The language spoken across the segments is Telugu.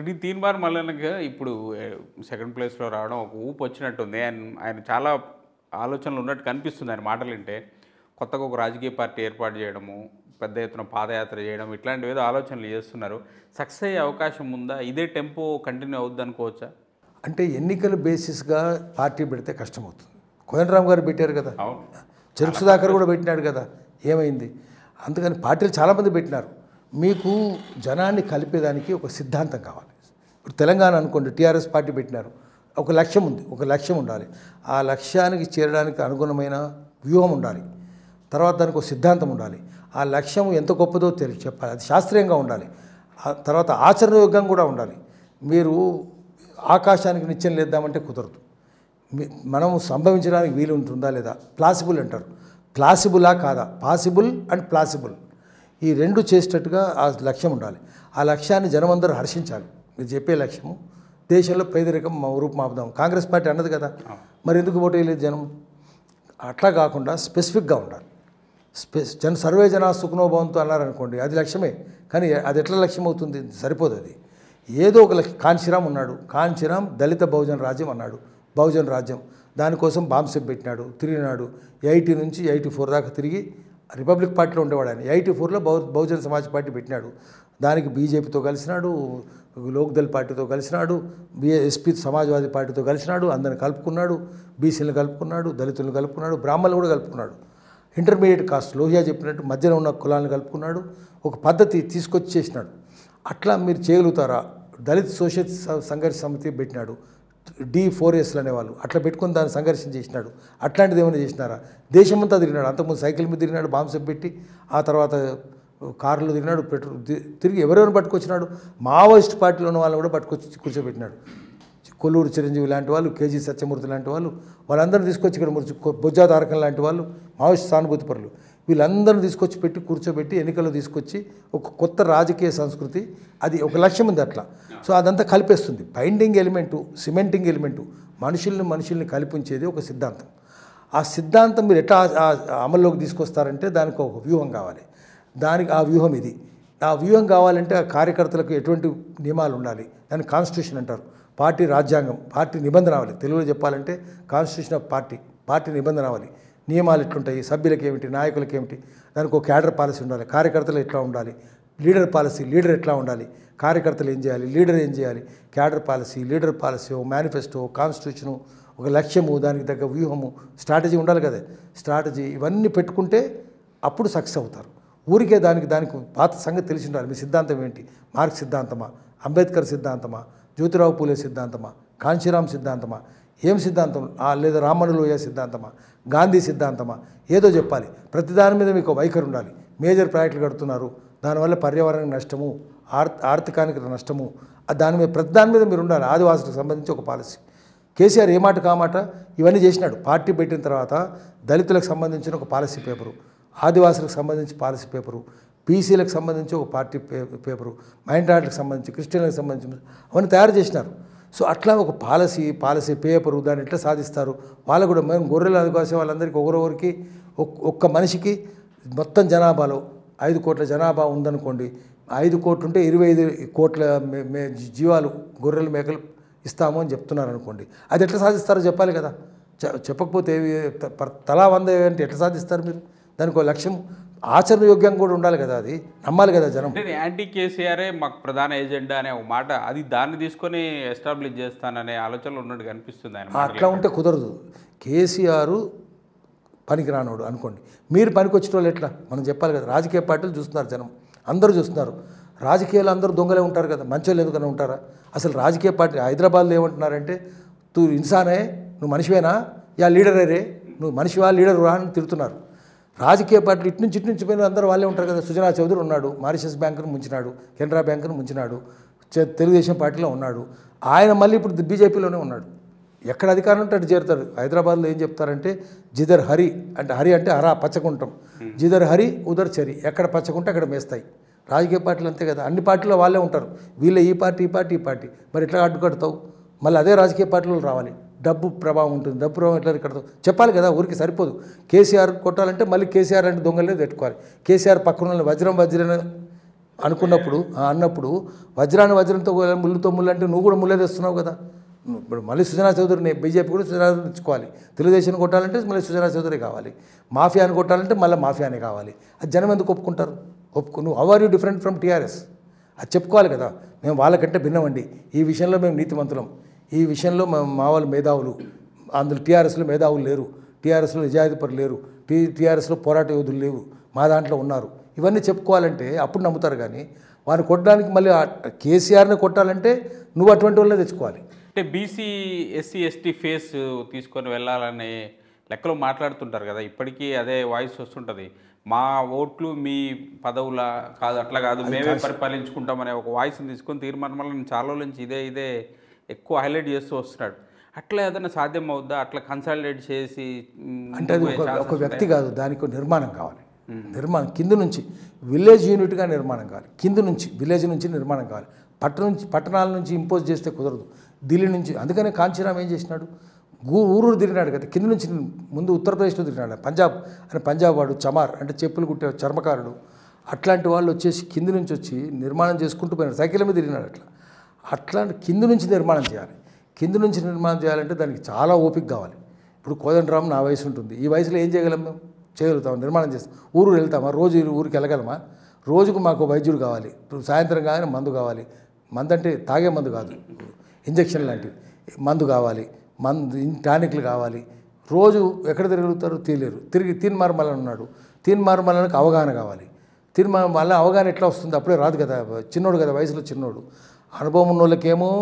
ఇది తీన్ బార్ మల్లన్నగా ఇప్పుడు సెకండ్ ప్లేస్లో రావడం ఒక ఊపు వచ్చినట్టుంది ఆయన ఆయన చాలా ఆలోచనలు ఉన్నట్టు కనిపిస్తుంది ఆయన మాటలు వింటే కొత్తగా ఒక రాజకీయ పార్టీ ఏర్పాటు చేయడము పెద్ద ఎత్తున పాదయాత్ర చేయడం ఇట్లాంటివి ఏదో ఆలోచనలు చేస్తున్నారు సక్సెస్ అయ్యే అవకాశం ఉందా ఇదే టెంపో కంటిన్యూ అవుద్ది అనుకోవచ్చా అంటే ఎన్నికల బేసిస్గా పార్టీ పెడితే కష్టమవుతుంది కోదండరామ్ గారు పెట్టారు కదా అవును చెరుకు సుధాకర్ కూడా పెట్టినాడు కదా ఏమైంది అందుకని పార్టీలు చాలామంది పెట్టినారు మీకు జనాన్ని కలిపేదానికి ఒక సిద్ధాంతం కావాలి ఇప్పుడు తెలంగాణ అనుకోండి టీఆర్ఎస్ పార్టీ పెట్టినారు ఒక లక్ష్యం ఉంది ఒక లక్ష్యం ఉండాలి ఆ లక్ష్యానికి చేరడానికి అనుగుణమైన వ్యూహం ఉండాలి తర్వాత దానికి ఒక సిద్ధాంతం ఉండాలి ఆ లక్ష్యం ఎంత గొప్పదో తెలియ చెప్పాలి అది శాస్త్రీయంగా ఉండాలి ఆ తర్వాత ఆచరణయోగ్యం కూడా ఉండాలి మీరు ఆకాశానికి నిత్యం లేద్దామంటే కుదరదు మీ- మనం సంభవించడానికి వీలు ఉంటుందా లేదా ప్లాసిబుల్ అంటారు ప్లాసిబులా కాదా పాసిబుల్ అండ్ ప్లాసిబుల్ ఈ రెండు చేసేటట్టుగా ఆ లక్ష్యం ఉండాలి ఆ లక్ష్యాన్ని జనమందరూ హర్షించాలి మీరు చెప్పే లక్ష్యము దేశంలో పేదరికం మా రూపుమాపుదాం కాంగ్రెస్ పార్టీ అన్నది కదా మరి ఎందుకు ఓటు వేయలేదు జనం అట్లా కాకుండా స్పెసిఫిక్గా ఉండాలి స్పె జన సర్వే జన సుఖనోభవంతో అన్నారనుకోండి అది లక్ష్యమే కానీ అది ఎట్లా లక్ష్యం అవుతుంది సరిపోదు అది ఏదో ఒక లక్ష్యం కాంచీరామ్ ఉన్నాడు కాంచీరామ్ దళిత బహుజన రాజ్యం అన్నాడు బహుజన రాజ్యం దానికోసం బాంబ్సెప్ పెట్టినాడు తిరిగినాడు ఎయిటీ నుంచి ఎయిటీ ఫోర్ దాకా తిరిగి రిపబ్లిక్ పార్టీలో ఉండేవాడు ఆయన ఎయిటీ ఫోర్లో బహు బహుజన సమాజ్ పార్టీ పెట్టినాడు దానికి బీజేపీతో కలిసినాడు లోక్దల్ పార్టీతో కలిసినాడు ఎస్పీ సమాజ్వాదీ పార్టీతో కలిసినాడు అందరిని కలుపుకున్నాడు బీసీలను కలుపుకున్నాడు దళితులను కలుపుకున్నాడు బ్రాహ్మణులు కూడా కలుపుకున్నాడు ఇంటర్మీడియట్ కాస్ట్ లోహియా చెప్పినట్టు మధ్యలో ఉన్న కులాలను కలుపుకున్నాడు ఒక పద్ధతి తీసుకొచ్చి చేసినాడు అట్లా మీరు చేయగలుగుతారా దళిత్ సోషల్ స- సంఘర్ష సమితి పెట్టినాడు డి ఫోర్ ఎస్లు అనేవాళ్ళు అట్లా పెట్టుకొని దాన్ని సంఘర్షణ చేసినాడు అట్లాంటిది ఏమైనా చేసినారా దేశమంతా తిరిగినాడు అంతకుముందు సైకిల్ మీద తిరిగినాడు బాంబ్సెప్ పెట్టి ఆ తర్వాత కారులో తిరిగినాడు పెట్రోల్ తి- తిరిగి ఎవరెవరు పట్టుకొచ్చినాడు మావోయిస్ట్ పార్టీలో ఉన్న వాళ్ళని కూడా పట్టుకొచ్చి కూర్చోబెట్టినాడు కొల్లూరు చిరంజీవి లాంటి వాళ్ళు కేజీ సత్యమూర్తి లాంటి వాళ్ళు వాళ్ళందరినీ తీసుకొచ్చి ఇక్కడ మురిచి బొజ్జా తారకం లాంటి వాళ్ళు మావోయిస్ట్ సానుభూతి పరులు వీళ్ళందరినీ తీసుకొచ్చి పెట్టి కూర్చోబెట్టి ఎన్నికల్లో తీసుకొచ్చి ఒక కొత్త రాజకీయ సంస్కృతి అది ఒక లక్ష్యం ఉంది అట్లా సో అదంతా కలిపేస్తుంది బైండింగ్ ఎలిమెంటు సిమెంటింగ్ ఎలిమెంటు మనుషుల్ని మనుషుల్ని కలిపించేది ఒక సిద్ధాంతం ఆ సిద్ధాంతం మీరు ఎట్లా ఆ- ఆ అమల్లోకి తీసుకొస్తారంటే దానికి ఒక వ్యూహం కావాలి దానికి ఆ వ్యూహం ఇది ఆ వ్యూహం కావాలంటే ఆ కార్యకర్తలకు ఎటువంటి నియమాలు ఉండాలి దాన్ని కాన్స్టిట్యూషన్ అంటారు పార్టీ రాజ్యాంగం పార్టీ నిబంధన అవ్వాలి తెలుగులో చెప్పాలంటే కాన్స్టిట్యూషన్ ఆఫ్ పార్టీ పార్టీ నిబంధన అవ్వాలి నియమాలు ఎట్లుంటాయి సభ్యులకి ఏమిటి నాయకులకి ఏమిటి దానికి ఒక క్యాడర్ పాలసీ ఉండాలి కార్యకర్తలు ఎట్లా ఉండాలి లీడర్ పాలసీ లీడర్ ఎట్లా ఉండాలి కార్యకర్తలు ఏం చేయాలి లీడర్ ఏం చేయాలి క్యాడర్ పాలసీ లీడర్ పాలసీ ఓ మేనిఫెస్టో కాన్స్టిట్యూషను ఒక లక్ష్యము దానికి తగ్గ వ్యూహము స్ట్రాటజీ ఉండాలి కదా స్ట్రాటజీ ఇవన్నీ పెట్టుకుంటే అప్పుడు సక్సెస్ అవుతారు ఊరికే దానికి దానికి పాత సంగతి తెలిసి ఉండాలి మీ సిద్ధాంతం ఏంటి మార్క్స్ సిద్ధాంతమా అంబేద్కర్ సిద్ధాంతమా జ్యోతిరావు పూలే సిద్ధాంతమా కాంచీరామ్ సిద్ధాంతమా ఏం సిద్ధాంతం ఆ లేదా రామణ లోయ సిద్ధాంతమా గాంధీ సిద్ధాంతమా ఏదో చెప్పాలి ప్రతి దాని మీద మీకు వైఖరి ఉండాలి మేజర్ ప్రాజెక్టులు కడుతున్నారు దానివల్ల పర్యావరణానికి నష్టము ఆర్ ఆర్థికానికి నష్టము ఆ దాని మీద ప్రతి దాని మీద మీరు ఉండాలి ఆదివాసులకు సంబంధించి ఒక పాలసీ కేసీఆర్ ఏ మాట కామాట ఇవన్నీ చేసినాడు పార్టీ పెట్టిన తర్వాత దళితులకు సంబంధించిన ఒక పాలసీ పేపరు ఆదివాసులకు సంబంధించి పాలసీ పేపరు బీసీలకు సంబంధించి ఒక పార్టీ పే పేపరు మైనార్టీలకు సంబంధించి క్రిస్టియన్లకు సంబంధించి అవన్నీ తయారు చేసినారు సో అట్లా ఒక పాలసీ పాలసీ పేపరు దాన్ని ఎట్లా సాధిస్తారు వాళ్ళు కూడా మేము గొర్రెలు ఆదివాసీ వాళ్ళందరికీ ఒకరొకరికి ఒక్- ఒక్క మనిషికి మొత్తం జనాభాలో ఐదు కోట్ల జనాభా ఉందనుకోండి ఐదు కోట్లు ఉంటే ఇరవై ఐదు కోట్ల మే- మే జీవాలు గొర్రెలు మేకలు ఇస్తాము అని చెప్తున్నారు అనుకోండి అది ఎట్లా సాధిస్తారో చెప్పాలి కదా చె- చెప్పకపోతే ఏవి త- పర్- తలా వంద అంటే ఎట్లా సాధిస్తారు మీరు దానికి ఒక లక్ష్యం ఆచరణయోగ్యం కూడా ఉండాలి కదా అది నమ్మాలి కదా జనం అంటే యాంటీ కేసీఆరే మాకు ప్రధాన ఎజెండా అనే ఒక మాట అది దాన్ని తీసుకొని ఎస్టాబ్లిష్ చేస్తాననే ఆలోచనలో ఉన్నట్టు కనిపిస్తుంది ఆయన మాటలు. అట్లా ఉంటే కుదరదు కేసీఆర్ పనికిరానోడు అనుకోండి మీరు పనికొచ్చిన వాళ్ళు ఎట్లా మనం చెప్పాలి కదా రాజకీయ పార్టీలు చూస్తున్నారు జనం అందరూ చూస్తున్నారు రాజకీయాలు అందరూ దొంగలే ఉంటారు కదా మంచోళ్ళు ఎందుకని ఉంటారా అసలు రాజకీయ పార్టీ హైదరాబాద్లో ఏమంటున్నారంటే తూ ఇన్సానే నువ్వు మనిషివేనా యా లీడరే రే నువ్వు మనిషివా లీడర్ రా అని తిడుతున్నారు రాజకీయ పార్టీలు ఇటు నుంచి ఇటు నుంచి పోయిన అందరూ వాళ్ళే ఉంటారు కదా సుజనా చౌదరి ఉన్నాడు మారిషస్ బ్యాంకును ముంచినాడు కెనరా బ్యాంకును ముంచినాడు చె- తెలుగుదేశం పార్టీలో ఉన్నాడు ఆయన మళ్ళీ ఇప్పుడు బీజేపీలోనే ఉన్నాడు ఎక్కడ అధికారం ఉంటే అటు చేరుతారు హైదరాబాద్లో ఏం చెప్తారంటే జిదర్ హరి అంటే హరి అంటే హరా పచ్చకుంటాం జిదర్ హరి ఉదర్ చరి ఎక్కడ పచ్చకుంటే అక్కడ మేస్తాయి రాజకీయ పార్టీలు అంతే కదా అన్ని పార్టీలో వాళ్ళే ఉంటారు వీళ్ళే ఈ పార్టీ ఈ పార్టీ ఈ పార్టీ మరి ఎట్లా అడ్డుకడతావు మళ్ళీ అదే రాజకీయ పార్టీలో రావాలి డబ్బు ప్రభావం ఉంటుంది డబ్బు ప్రభావం ఎట్లా కడతావు చెప్పాలి కదా ఊరికి సరిపోదు కేసీఆర్ కొట్టాలంటే మళ్ళీ కేసీఆర్ అంటే దొంగలే పెట్టుకోవాలి కేసీఆర్ పక్కన ఉన్న వజ్రం వజ్రం అనుకున్నప్పుడు ఆ అన్నప్పుడు వజ్రాన్ని వజ్రంతో కొ- ముళ్ళుతో ముళ్ళు అంటే నువ్వు కూడా ముళ్ళే తెస్తున్నావు కదా నువ్వు ఇప్పుడు మళ్ళీ సుజనా చౌదరిని బీజేపీ కూడా సుజనా చౌదరిని తెచ్చుకోవాలి తెలుగుదేశం కొట్టాలంటే మళ్ళీ సుజనా చౌదరి కావాలి మాఫియాని కొట్టాలంటే మళ్ళీ మాఫియానే కావాలి అది జనం ఎందుకు ఒప్పుకుంటారు ఒప్పుకో నువ్వు are you different from TRS అది చెప్పుకోవాలి కదా మేము వాళ్ళకంటే భిన్నమండి ఈ విషయంలో మేము నీతిమంతులం ఈ విషయంలో మా మా వాళ్ళు మేధావులు అందులో టీఆర్ఎస్లో మేధావులు లేరు టీఆర్ఎస్లో నిజాయితీపరులు లేరు టీ టీఆర్ఎస్లో పోరాట యోధులు లేవు మా దాంట్లో ఉన్నారు ఇవన్నీ చెప్పుకోవాలంటే అప్పుడు నమ్ముతారు కానీ వారిని కొట్టడానికి మళ్ళీ ఆ కేసీఆర్ని కొట్టాలంటే నువ్వు అటువంటి వాళ్ళనే తెచ్చుకోవాలి అంటే బీసీ ఎస్సీ ఎస్టీ ఫేస్ తీసుకొని వెళ్ళాలనే లెక్కలో మాట్లాడుతుంటారు కదా ఇప్పటికీ అదే వాయిస్ వస్తుంటుంది మా ఓట్లు మీ పదవుల కాదు అట్లా కాదు మేమే పరిపాలించుకుంటామనే ఒక వాయిస్ని తీసుకొని తీర్మానం వల్ల చాలా రోజుల నుంచి ఇదే ఇదే ఎక్కువ హైలైట్ చేస్తూ వస్తున్నాడు అట్లా ఏదైనా సాధ్యం అవుద్దా అట్లా కన్సల్టేట్ చేసి మ్, అంటే అది పోయే ఒక chances ఒక వ్యక్తి కాదు దానికి ఒక నిర్మాణం కావాలి నిర్మాణం కింద నుంచి విలేజ్ యూనిట్గా నిర్మాణం కావాలి కింద నుంచి విలేజ్ నుంచి నిర్మాణం కావాలి పట్టణ నుంచి పట్టణాల నుంచి ఇంపోజ్ చేస్తే కుదరదు ఢిల్లీ నుంచి అందుకనే కాంచీరామ్ ఏం చేసినాడు ఊ- ఊరూరు తిరిగినాడు కదా కింద నుంచి ముందు ఉత్తరప్రదేశ్లో తిరిగినాడు పంజాబ్ అని పంజాబ్ వాడు చమార్ అంటే చెప్పులు కుట్టే చర్మకారుడు అట్లాంటి వాళ్ళు వచ్చేసి కింద నుంచి వచ్చి నిర్మాణం చేసుకుంటూ పోయినాడు సైకిల్ మీద తిరిగినాడు అట్లా అట్లాంటి కింద నుంచి నిర్మాణం చేయాలి కింద నుంచి నిర్మాణం చేయాలంటే దానికి చాలా ఓపిక కావాలి ఇప్పుడు కోదండరామ్ నా వయసు ఉంటుంది ఈ వయసులో ఏం చేయగలం మేము చేయగలుగుతాం నిర్మాణం చేస్తాం ఊరు వెళ్తామా రోజు ఈ ఊరికి వెళ్ళగలమా రోజుకు మాకు వైద్యుడు కావాలి ఇప్పుడు సాయంత్రం కాగానే మందు కావాలి మందు అంటే తాగే మందు కాదు ఇంజక్షన్ లాంటివి మందు కావాలి మందు టానిక్లు కావాలి రోజు ఎక్కడ తిరగలుగుతారు తీయలేరు తిరిగి తీన్మార్మల ఉన్నాడు తీన్మార్మలకి అవగాహన కావాలి తీర్మానం మళ్ళీ అవగాహన ఎట్లా వస్తుంది అప్పుడే రాదు కదా చిన్నోడు కదా వయసులో చిన్నోడు అనుభవం ఉన్న వాళ్ళకేమో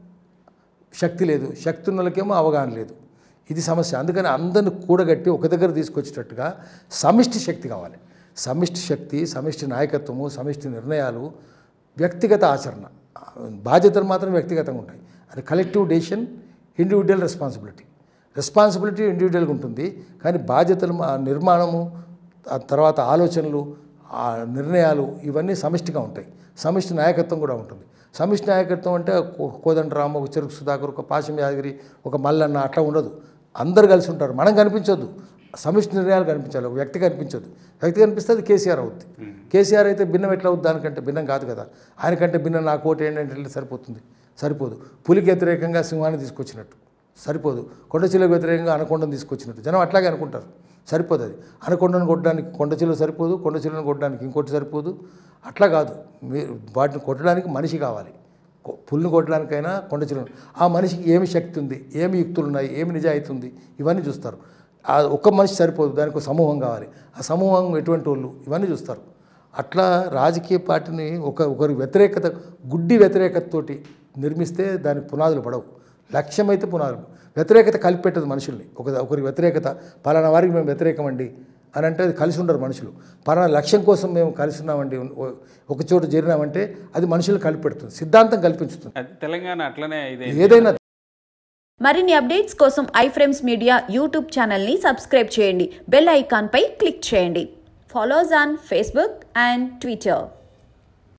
శక్తి లేదు శక్తి ఉన్న వాళ్ళకేమో అవగాహన లేదు ఇది సమస్య అందుకని అందరిని కూడగట్టి ఒక దగ్గర తీసుకొచ్చేటట్టుగా సమిష్టి శక్తి కావాలి సమిష్టి శక్తి సమిష్టి నాయకత్వము సమిష్టి నిర్ణయాలు వ్యక్తిగత ఆచరణ బాధ్యతలు మాత్రం వ్యక్తిగతంగా ఉంటాయి అది collective decision individual responsibility responsibility ఇండివిజువల్గా ఉంటుంది కానీ బాధ్యతలు ఆ నిర్మాణము ఆ తర్వాత ఆలోచనలు ఆ నిర్ణయాలు ఇవన్నీ సమిష్టిగా ఉంటాయి సమిష్టి నాయకత్వం కూడా ఉంటుంది సమిష్టి నాయకత్వం అంటే ఒక కోదండరాము ఒక చెరుకు సుధాకర్ ఒక పాశం యాదగిరి ఒక మల్లన్న అట్లా ఉండదు అందరు కలిసి ఉంటారు మనం కనిపించొద్దు సమిష్టి నిర్ణయాలు కనిపించాలి ఒక వ్యక్తి కనిపించొద్దు వ్యక్తి కనిపిస్తే అది కేసీఆర్ అవుద్ది కేసీఆర్ అయితే భిన్నం ఎట్లా అవుద్ది దానికంటే భిన్నం కాదు కదా ఆయనకంటే భిన్నం నా కోట ఏంటంటే సరిపోతుంది సరిపోదు పులికి వ్యతిరేకంగా సింహాన్ని తీసుకొచ్చినట్టు సరిపోదు కొండచిలకు వ్యతిరేకంగా అనకొండను తీసుకొచ్చినట్టు జనం అట్లాగే అనుకుంటారు సరిపోదు అది అనకొండను కొట్టడానికి కొండచిలు సరిపోదు కొండచిలను కొట్టడానికి ఇంకోటి సరిపోదు అట్లా కాదు మీరు వాటిని కొట్టడానికి మనిషి కావాలి కొ- పుల్ని కొట్టడానికైనా కొండచిలను ఆ మనిషికి ఏమి శక్తి ఉంది ఏమి యుక్తులు ఉన్నాయి ఏమి నిజాయితీ ఉంది ఇవన్నీ చూస్తారు ఆ ఒక్క మనిషి సరిపోదు దానికి ఒక సమూహం కావాలి ఆ సమూహం ఎటువంటి వాళ్ళు ఇవన్నీ చూస్తారు అట్లా రాజకీయ పార్టీని ఒక ఒకరి వ్యతిరేకత గుడ్డి వ్యతిరేకతతోటి నిర్మిస్తే దానికి పునాదులు పడవు లక్ష్యం అయితే పునాదులు వ్యతిరేకత కలిపెట్టదు మనుషుల్ని ఒక ఒకరి వ్యతిరేకత పలానా వారికి మేము వ్యతిరేకమండి అని అంటే అది కలిసి ఉండరు మనుషులు పలానా లక్ష్యం కోసం మేము కలిసి ఉన్నామండి ఓ- ఒక చోట చేరినామంటే అది మనుషులు కలిపెడుతుంది సిద్ధాంతం కల్పించుతుంది అది తెలంగాణ అట్లనే ఇదే ఏదైనా మరిన్ని అప్డేట్స్ కోసం ఐఫ్రేమ్స్ మీడియా యూట్యూబ్ ఛానల్ని సబ్స్క్రైబ్ చేయండి బెల్ ఐకాన్పై క్లిక్ చేయండి follows on Facebook and Twitter